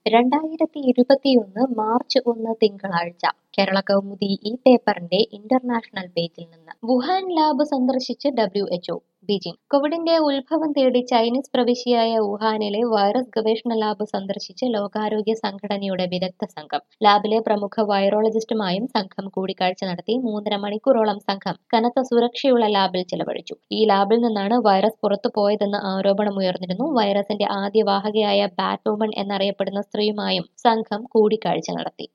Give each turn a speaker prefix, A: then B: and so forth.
A: രണ്ടായിരത്തി ഇരുപത്തിയൊന്ന് മാർച്ച് ഒന്ന് തിങ്കളാഴ്ച കേരള കൗമുദി ഈ പേപ്പറിന്റെ ഇന്റർനാഷണൽ പേജിൽ നിന്ന് വുഹാൻ ലാബ് സന്ദർശിച്ച് ഡബ്ല്യു എച്ച്ഒ ബീജിംഗ് കോവിഡിന്റെ ഉത്ഭവം തേടി ചൈനീസ് പ്രവിശ്യയായ വുഹാനിലെ വൈറസ് ഗവേഷണ ലാബ് സന്ദർശിച്ച് ലോകാരോഗ്യ സംഘടനയുടെ വിദഗ്ധ സംഘം ലാബിലെ പ്രമുഖ വൈറോളജിസ്റ്റുമായും സംഘം കൂടിക്കാഴ്ച നടത്തി മൂന്നര മണിക്കൂറോളം സംഘം കനത്ത സുരക്ഷയുള്ള ലാബിൽ ചെലവഴിച്ചു ഈ ലാബിൽ നിന്നാണ് വൈറസ് പുറത്തു പോയതെന്ന് ആരോപണമുയർന്നിരുന്നു വൈറസിന്റെ ആദ്യ വാഹകയായ ബാറ്റ് വുമൺ എന്നറിയപ്പെടുന്ന സ്ത്രീയുമായും സംഘം കൂടിക്കാഴ്ച നടത്തി